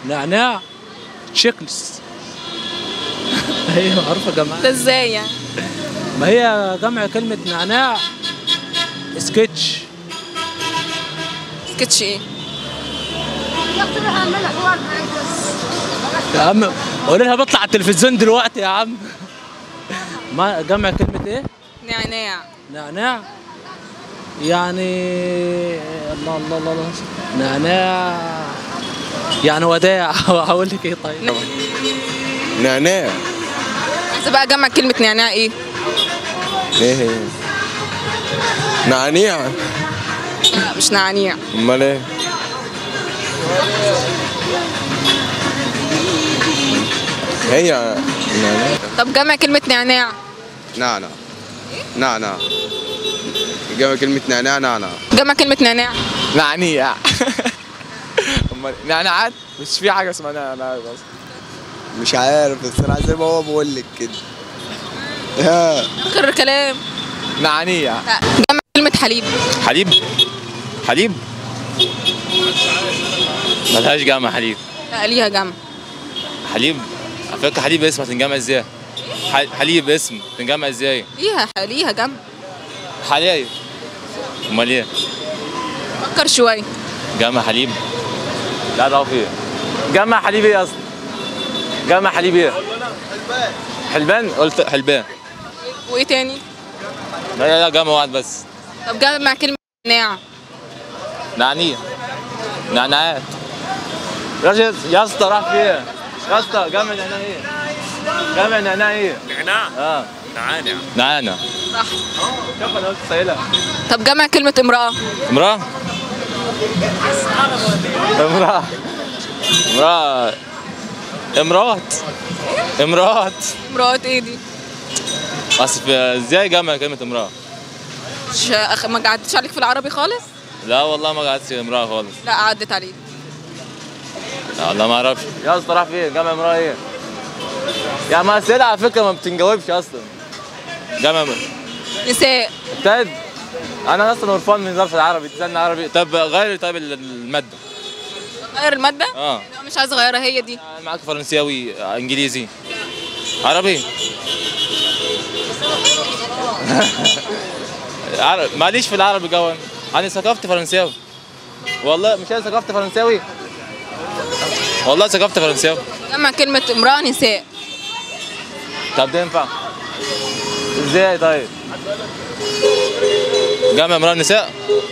نعناع تشيكلس هي معروفة جماعة ده ازاي يعني ما هي جمع كلمة نعناع سكتش سكتش ايه يا عم قول لها بطلع على التلفزيون دلوقتي يا عم ما جمع كلمة ايه؟ نعناع نعناع يعني الله الله الله, الله. نعناع يعني وداع هقول لك ايه طيب نعناع عايزه بقى جمع كلمه نعناع ايه ايه هي نعنيع لا مش نعنيع امال ايه هي نعناع طب جمع كلمه نعناع نعناع نعناع جمع كلمة نعناع نعناع جمع كلمه نعناع نعنيع امال نعناعات مش في حاجه اسمها نعناع بس مش عارف الصراحة زي ما هو بقول لك كده ها اخر كلام نعنيع لا جمع كلمه حليب حليب حليب ملهاش جامعة حليب لا ليها جمع حليب على فكرة حليب اسم هتنجمع ازاي ح- حليب اسم تنجمع ازاي ليها ليها جمع حليب امال ايه فكر شويه جامع حليب لا ده فيه جامع حليب ايه اصلا جامع حليب ايه حلبان قلت حلبان وايه تاني لا لا لا جامع واحد بس طب جمع كلمه نعناع نعنيع نعناعات يا جد- يا اسطى راح فين يا اسطى جامع نعناع ايه جامع نعناع ايه نعناع اه نعانع نعناع صح شوف انا قلت سهلة طب جمع كلمه امراه امرأة امرأة امرأة امرأة امرأة امراه ايه دي اصل ازاي جمع كلمة امرأة؟ مش أخ... ما قعدتش عليك في العربي خالص لا والله ما قعدتش امرأة خالص لا عدت عليك لا والله ما اعرفش يا اسطى راح فين جمع امرأة ايه؟ يا ما اسئلة على فكرة ما بتنجاوبش اصلا جمع نساء ابتدى انا اصلا قرفان من ظرف العربي تسالني عربي طب غير طيب المادة غير الماده اه لا، مش عايزه اغيرها هي دي معاك فرنساوي انجليزي عربي عرب ماليش في العربي جوا انا ثقافتي فرنساوي والله مش انا ثقافتي فرنساوي والله ثقافتي فرنساوي جمع كلمه امراه نساء طب ده ينفع ازاي طيب جامع امرأة نساء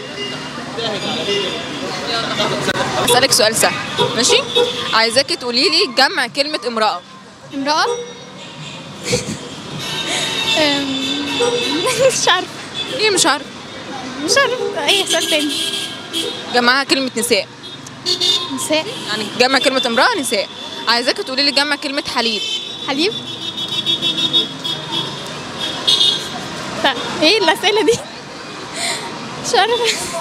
اسالك سؤال سهل ماشي عايزاكي تقولي لي جمع كلمه امراه امرأة أم، مش عارفة ليه مش عارفه مش عارفة أي سؤال تاني جمعها كلمه نساء نساء يعني جمع كلمه امراه نساء عايزاكي تقولي لي جمع كلمه حليب حليب لا ايه الأسئلة دي مش عارفة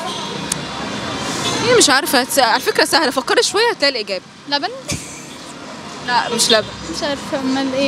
ليه مش عارفه تس- على فكره سهله فكري شويه هتلاقي الاجابه لبن لا مش لبن مش عارفة أمال ايه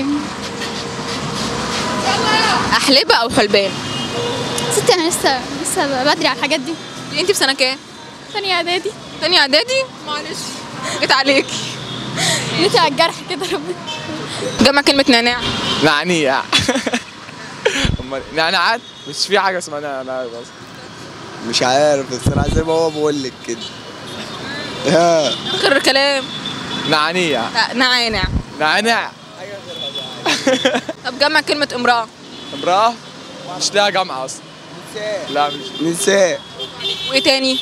احلبه او حلبان ستي أنا لسه لسه بدري على الحاجات دي انت في سنه كام تانية إعدادي تانية اعدادي معلش جيت عليكي جيتي على الجرح كده ربنا جمع كلمه نعناع نعنيع امال نعناعات مش في حاجه اسمها نعناع بس مش عارف الصراحة زي ما هو بقول لك كده ها اخر كلام نعنيع لا نعانع نعناع طب جمع كلمه امراه امرأة مش لها جامعة اصلا لا مش نساء وايه تاني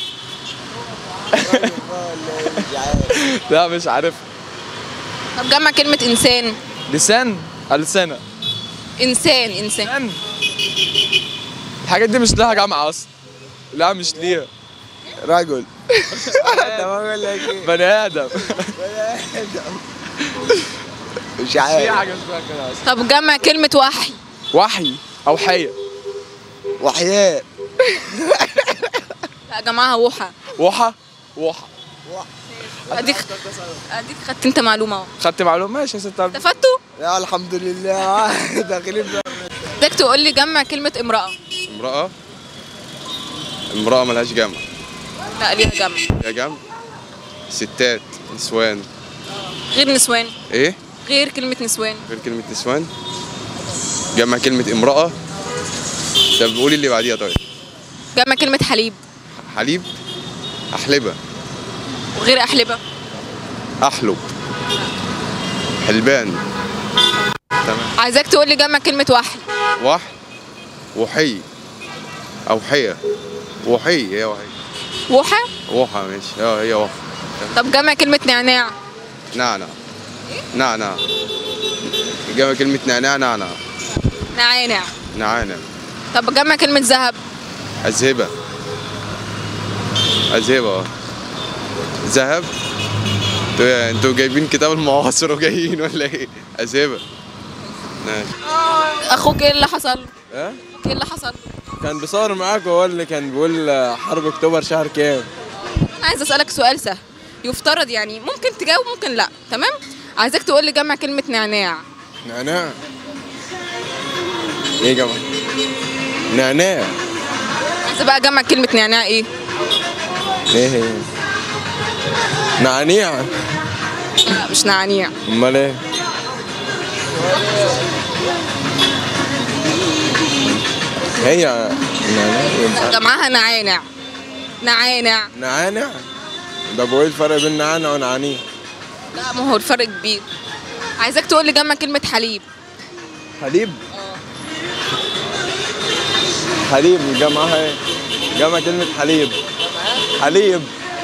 لا مش عارف طب جمع كلمه انسان لسان ألسنة انسان انسان لسان الحاجات دي مش لها جامعة اصلا لا مش ليها رجل طب اقول لك ايه بني ادم مش في عارف حاجة اسمها كده اصلا طب جمع كلمه وحي وحي او حية وحياة لا جمعها وحى وحى وحى اديك اديك خدت انت معلومه اهو خدت معلومة ماشي يا ست قلبي. استفدتوا لا الحمد لله داخلين بقى. بدك تقول لي جمع كلمه امراه امرأة امرأة ملهاش جمع لا ليها جمع يا جمع ستات نسوان غير نسوان ايه غير كلمة نسوان غير كلمة نسوان جمع كلمة امرأة طب قولي اللي بعديها طيب جمع كلمة حليب حليب أحلبة وغير أحلبة أحلب حلبان تمام عايزاك تقول لي جمع كلمة وحل وح وحي أو حية وحي هي وحي وحى وحى ماشي اه هي وحى طب جمع كلمة نعناع نعنع نعنع جمع كلمة نعناع نعنع نعانع نعانع طب جمع كلمة ذهب أذهبة أذهبة اه ذهب انتوا انتوا جايبين كتاب المعاصر وجايين ولا ايه؟ أذهبة ماشي أخوك إيه اللي حصل له؟ اه أخوك إيه اللي حصل له؟ كان بيصور معاك وهو اللي كان بيقول حرب اكتوبر شهر كام أنا عايز أسألك سؤال سهل يفترض يعني ممكن تجاوب ممكن لا تمام عايزاك تقول لي جمع كلمة نعناع نعناع ايه يا جماعه نعناع عايزة بقى جمع كلمة نعناع إيه ايه هي نعنيع لا مش نعنيع امال ايه هي نعناع جمعها نعانع نعانع نعانع ده بقول ايه الفرق بين نعناع ونعنيع لا ما هو الفرق كبير عايزاك تقول لي جمع كلمة حليب حليب حليب جمعها ايه جمع كلمة حليب حليب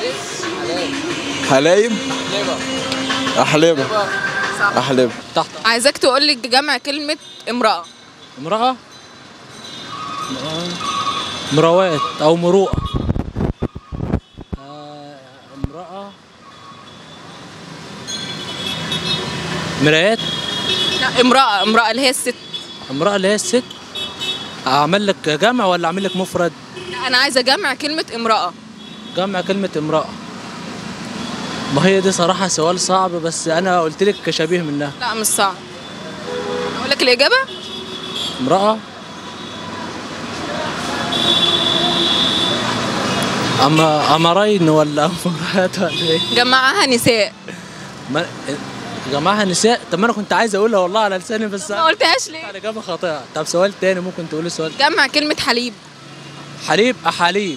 حلايب أحلبة أحلبة تحت عايزاك تقول لي جمع كلمة امرأة امرأة مروات أو مروءة آه، امرأة مرايات لا امرأة امرأة اللي هي الست امرأة اللي هي الست أعمل لك جمع ولا أعمل لك مفرد؟ لا، أنا عايزة جمع كلمة امرأة جمع كلمة امرأة ما هي دي صراحة سؤال صعب بس أنا قلت لك شبيه منها لا مش صعب أقول لك الإجابة امرأة أما أمرين ولا أمرات ولا إيه؟ جمعها نساء ما جماعة نساء طب ما أنا كنت عايز أقولها والله على لساني بس ما قلتهاش ليه الإجابة خاطئة طب سؤال تاني ممكن تقولي سؤال جمع كلمة حليب حليب أحاليب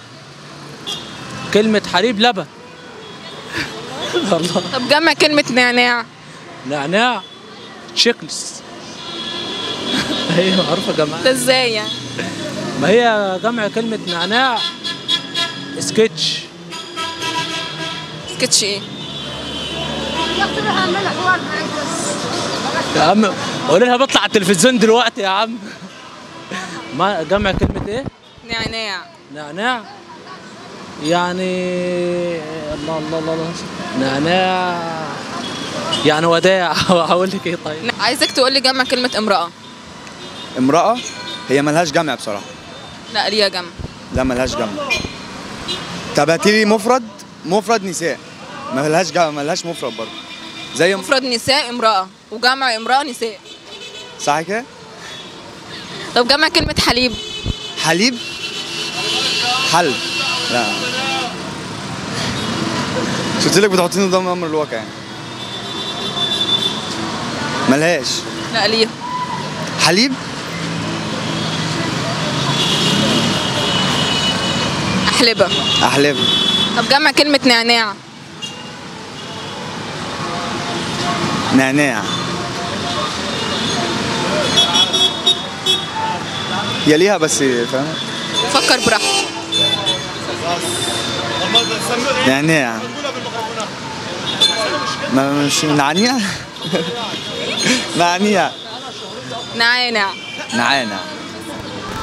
كلمة حليب لبن والله طب جمع كلمة نعناع نعناع شيكلز ايوه عارفه جماعة ده ازاي يعني ما هي جمع كلمة نعناع سكتش سكتش ايه يا عم قول لها بطلع على التلفزيون دلوقتي يا عم ما جمع كلمة ايه؟ نعناع نعناع يعني الله الله الله, الله. نعناع يعني وداع هقول لك ايه طيب عايزك تقول لي جمع كلمة امرأة امرأة هي ملهاش جمع بصراحة لا ليها جمع لا ملهاش جمع طب هاتي لي مفرد مفرد نساء ملهاش جمع ملهاش مفرد برضه زي مفرد نساء امرأة وجمع امرأة نساء صح كده طب جمع كلمة حليب حليب حلب لا مش قلت لك بتحطيني قدام امر الواقع يعني ملهاش لا ليها حليب أحلبة احلام طب جمع كلمة نعناع نعناع هي ليها بس فاهم فكر براحتك نعناع ما مش نعنيع نعنيع نعانع نعانع